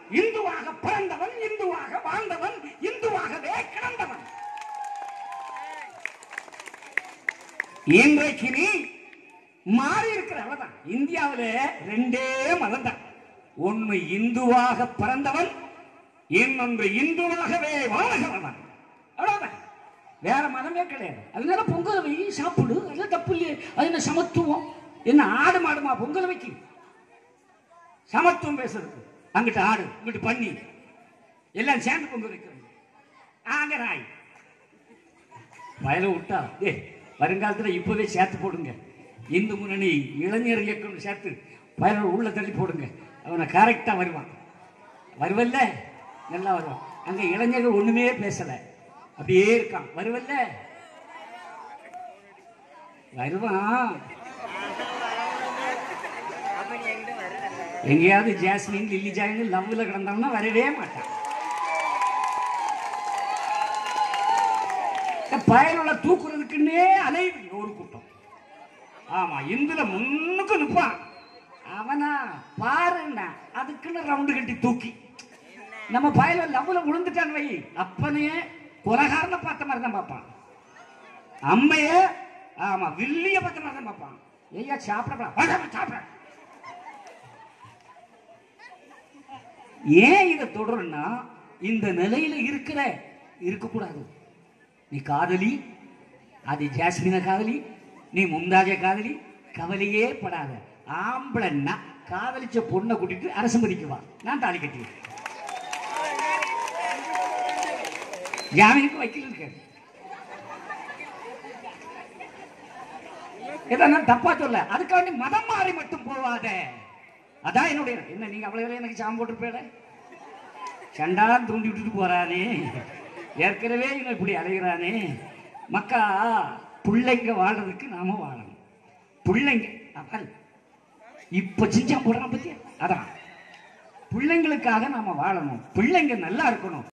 இந்துவாக பிறந்தவன் இந்துவாக வாழ்ந்தவன் இந்துவாகவே கிடந்தவன் இன்றைக்கு நீ மாறி இருக்கிற அவ்வளவுதான் இந்தியாவில ரெண்டே மதம் தான் ஒன்னு இந்துவாக பிறந்தவன் இன்னொன்று இந்துவாகவே வாழ்கிறவன் அவ்வளவுதான் வேற மதமே கிடையாது அதனால பொங்கல் வை சாப்பிடு அதெல்லாம் தப்பு இல்லையே அது என்ன சமத்துவம் என்ன ஆடு மாடுமா பொங்கல் வைக்கு சமத்துவம் பேசுறது அங்கிட்டு ஆடு இங்கிட்டு பண்ணி எல்லாம் சேர்ந்து பொங்கல் வைக்கிறது ஆங்க நாய் வயல விட்டா ஏ வருங்காலத்துல இப்பவே சேர்த்து போடுங்க இந்து முன்னணி இளைஞர் இயக்கம் சேர்த்து வயல உள்ள தள்ளி போடுங்க அவனை கரெக்டா வருவான் வருவல்ல நல்லா வருவான் அங்க இளைஞர்கள் ஒண்ணுமே பேசல அப்படியே இருக்கான் வருவல்ல வருவான் எங்கேயாவது ஜாஸ்மின் லில்லி ஜாயின் லவ்ல கிடந்தோம்னா வரவே மாட்டான் இந்த பயனுள்ள தூக்குறதுக்குன்னே அலைவு ஒரு கூட்டம் ஆமா இந்துல முன்னுக்கு நிப்பான் அவனா பாருண்ணா அதுக்குன்னு ரவுண்டு கட்டி தூக்கி நம்ம பயல லவ்ல விழுந்துட்டான் வை அப்பனே கொலகாரனை பார்த்த மாதிரி தான் பார்ப்பான் அம்மைய ஆமா வில்லிய பார்த்த மாதிரி தான் பார்ப்பான் ஐயா சாப்பிடப்படா சாப்பிட ஏன் இதை தொடருன்னா இந்த நிலையில இருக்கிற இருக்கக்கூடாது நீ காதலி அது ஜாஸ்மின காதலி நீ மும்தாஜ காதலி கவலையே படாத ஆம்பளைன்னா காதலிச்ச பொண்ணை கூட்டிட்டு அரசு மதிக்குவா நான் தாலி கட்டி ஜாமீனுக்கு வக்கீல் இருக்காரு இதை நான் தப்பா சொல்ல அதுக்காண்டி மதம் மாறி மட்டும் போவாத அதான் என்னுடைய என்ன நீங்க அவ்வளவு எனக்கு சாம் போட்டு போயிட சண்டான் தூண்டி விட்டுட்டு போறானே ஏற்கனவே இவன் இப்படி அலைகிறானே மக்கா பிள்ளைங்க வாழ்றதுக்கு நாம வாழணும் பிள்ளைங்க அதான் இப்ப சிஞ்சா போடுறான் பத்தியா அதான் பிள்ளைங்களுக்காக நாம வாழணும் பிள்ளைங்க நல்லா இருக்கணும்